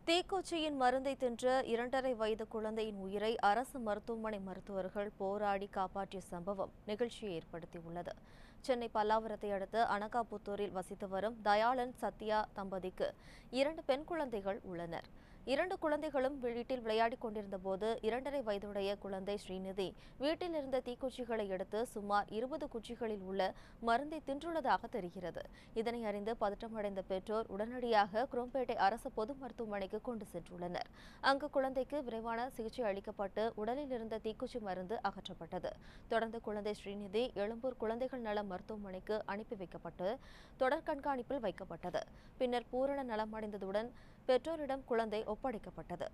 தீக்குச்சியின் மருந்தை தின்ற இரண்டரை வயது குழந்தையின் உயிரை அரசு மருத்துவமனை மருத்துவர்கள் போராடி காப்பாற்றிய சம்பவம் நிகழ்ச்சியை ஏற்படுத்தியுள்ளது சென்னை பல்லாவரத்தை அடுத்த அனகாபுத்தூரில் வசித்து வரும் தயாளன் சத்யா தம்பதிக்கு இரண்டு பெண் குழந்தைகள் உள்ளனர் இரண்டு குழந்தைகளும் வீட்டில் விளையாடிக் கொண்டிருந்த போது இரண்டரை வயதுடைய குழந்தை ஸ்ரீநிதி வீட்டில் இருந்த தீக்குச்சிகளை எடுத்து சுமார் இருபது குச்சிகளில் உள்ள மருந்தை தின்றுள்ளதாக தெரிகிறது இதனை அறிந்து பதற்றமடைந்த பெற்றோர் உடனடியாக குரோம்பேட்டை அரசு பொது மருத்துவமனைக்கு கொண்டு சென்றுள்ளனர் அங்கு குழந்தைக்கு விரைவான சிகிச்சை அளிக்கப்பட்டு உடலில் இருந்த தீக்குச்சி மருந்து அகற்றப்பட்டது தொடர்ந்து குழந்தை ஸ்ரீநிதி எழும்பூர் குழந்தைகள் நல மருத்துவமனைக்கு அனுப்பி வைக்கப்பட்டு தொடர் கண்காணிப்பில் வைக்கப்பட்டது பின்னர் பூரண நலமடைந்ததுடன் பெற்றோரிடம் குழந்தை ஒப்படைக்கப்பட்டது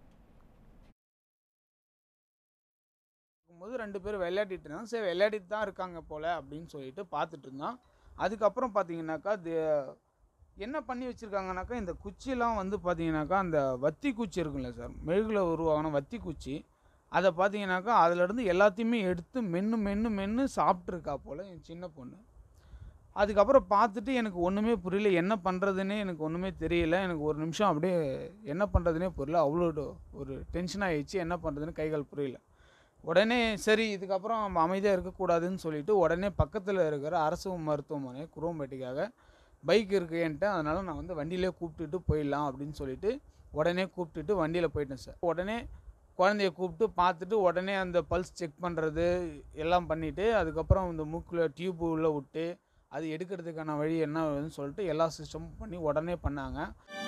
போது ரெண்டு பேரும் விளையாடிட்டு இருந்தாங்க சரி விளையாடிட்டு தான் இருக்காங்க போல் அப்படின்னு சொல்லிட்டு பார்த்துட்டு இருந்தோம் அதுக்கப்புறம் பார்த்தீங்கன்னாக்கா இது என்ன பண்ணி வச்சுருக்காங்கனாக்கா இந்த குச்சிலாம் வந்து பார்த்தீங்கன்னாக்கா அந்த வத்தி குச்சி இருக்குல்ல சார் மெழுகில் உருவாகின வத்தி குச்சி அதை பார்த்தீங்கன்னாக்கா அதுலேருந்து எல்லாத்தையுமே எடுத்து மென்று மென்று மென்று சாப்பிட்ருக்கா போல் என் சின்ன பொண்ணு அதுக்கப்புறம் பார்த்துட்டு எனக்கு ஒன்றுமே புரியல என்ன பண்ணுறதுன்னே எனக்கு ஒன்றுமே தெரியல எனக்கு ஒரு நிமிஷம் அப்படியே என்ன பண்ணுறதுனே புரியல அவ்வளோ ஒரு டென்ஷன் ஆகிடுச்சு என்ன பண்ணுறதுன்னு கைகால் புரியல உடனே சரி இதுக்கப்புறம் நம்ம அமைதியாக இருக்கக்கூடாதுன்னு சொல்லிட்டு உடனே பக்கத்தில் இருக்கிற அரசு மருத்துவமனை குரோம்பேட்டைக்காக பைக் இருக்கு என்கிட்ட அதனால் நான் வந்து வண்டியிலே கூப்பிட்டுட்டு போயிடலாம் அப்படின்னு சொல்லிட்டு உடனே கூப்பிட்டுட்டு வண்டியில் போயிட்டேன் சார் உடனே குழந்தைய கூப்பிட்டு பார்த்துட்டு உடனே அந்த பல்ஸ் செக் பண்ணுறது எல்லாம் பண்ணிவிட்டு அதுக்கப்புறம் இந்த மூக்கில் டியூப் உள்ளே விட்டு அது எடுக்கிறதுக்கான வழி என்ன வருதுன்னு சொல்லிட்டு எல்லா சிஸ்டமும் பண்ணி உடனே பண்ணாங்க